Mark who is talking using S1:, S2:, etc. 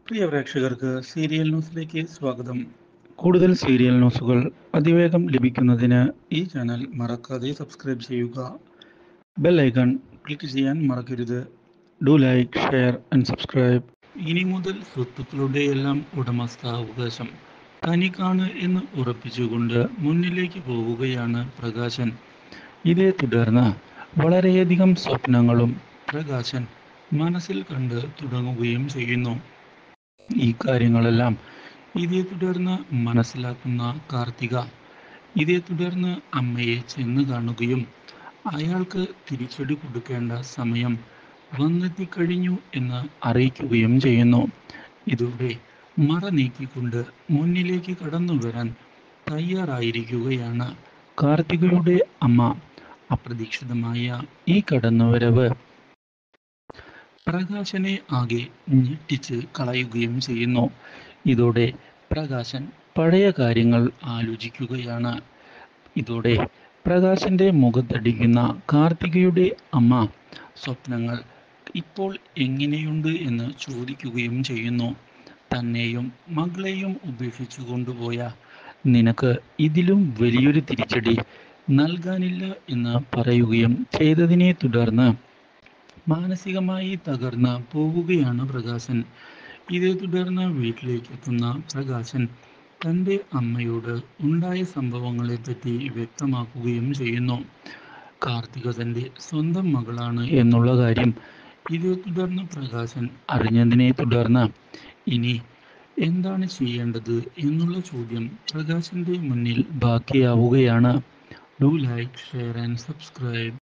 S1: പ്രിയ പ്രേക്ഷകർക്ക് സീരിയൽ ന്യൂസിലേക്ക് സ്വാഗതം കൂടുതൽ സീരിയൽ ന്യൂസുകൾ അതിവേഗം ലഭിക്കുന്നതിന് ഈ ചാനൽ മറക്കാതെ സബ്സ്ക്രൈബ് ചെയ്യുക ബെൽ ഐക്കൺ ക്ലിക്ക് ചെയ്യാൻ മറക്കരുത് do like share and subscribe ഇനി മുതൽ സ്വത്തുക്കളുടെ എല്ലാം ഉടമസ്ഥാവകാശം തനിക്കാണ് എന്ന് ഉറപ്പിച്ചുകൊണ്ട് മുന്നിലേക്ക് പോവുകയാണ് പ്രകാശൻ ഇതേ തുടർന്ന് വളരെയധികം സ്വപ്നങ്ങളും പ്രകാശൻ മനസ്സിൽ കണ്ട് തുടങ്ങുകയും ചെയ്യുന്നു ഈ കാര്യങ്ങളെല്ലാം ഇതേ തുടർന്ന് മനസ്സിലാക്കുന്ന കാർത്തിക ഇതേ തുടർന്ന് അമ്മയെ ചെന്ന് കാണുകയും അയാൾക്ക് തിരിച്ചടി കൊടുക്കേണ്ട സമയം വന്നെത്തിക്കഴിഞ്ഞു എന്ന് അറിയിക്കുകയും ചെയ്യുന്നു ഇതോടെ മറ നീക്കിക്കൊണ്ട് മുന്നിലേക്ക് കടന്നു വരാൻ തയ്യാറായിരിക്കുകയാണ് കാർത്തികയുടെ അമ്മ അപ്രതീക്ഷിതമായ ഈ കടന്നുവരവ് പ്രകാശനെ ആകെ ഞെട്ടിച്ച് കളയുകയും ചെയ്യുന്നു ഇതോടെ പ്രകാശൻ പഴയ കാര്യങ്ങൾ ആലോചിക്കുകയാണ് ഇതോടെ പ്രകാശന്റെ മുഖത്തടിക്കുന്ന കാർത്തികയുടെ അമ്മ സ്വപ്നങ്ങൾ ഇപ്പോൾ എങ്ങനെയുണ്ട് എന്ന് ചോദിക്കുകയും ചെയ്യുന്നു തന്നെയും മകളെയും ഉപേക്ഷിച്ചു കൊണ്ടുപോയ നിനക്ക് ഇതിലും വലിയൊരു തിരിച്ചടി നൽകാനില്ല എന്ന് പറയുകയും ചെയ്തതിനെ തുടർന്ന് മാനസികമായി തകർന്ന് പോവുകയാണ് പ്രകാശൻ ഇതേ തുടർന്ന് വീട്ടിലേക്ക് എത്തുന്ന പ്രകാശൻ തൻ്റെ അമ്മയോട് ഉണ്ടായ സംഭവങ്ങളെപ്പറ്റി വ്യക്തമാക്കുകയും ചെയ്യുന്നു കാർത്തിക തൻ്റെ സ്വന്തം മകളാണ് എന്നുള്ള കാര്യം ഇതേ തുടർന്ന് പ്രകാശൻ അറിഞ്ഞതിനെ തുടർന്ന് ഇനി എന്താണ് ചെയ്യേണ്ടത് എന്നുള്ള ചോദ്യം പ്രകാശന്റെ മുന്നിൽ ബാക്കിയാവുകയാണ് do like share and subscribe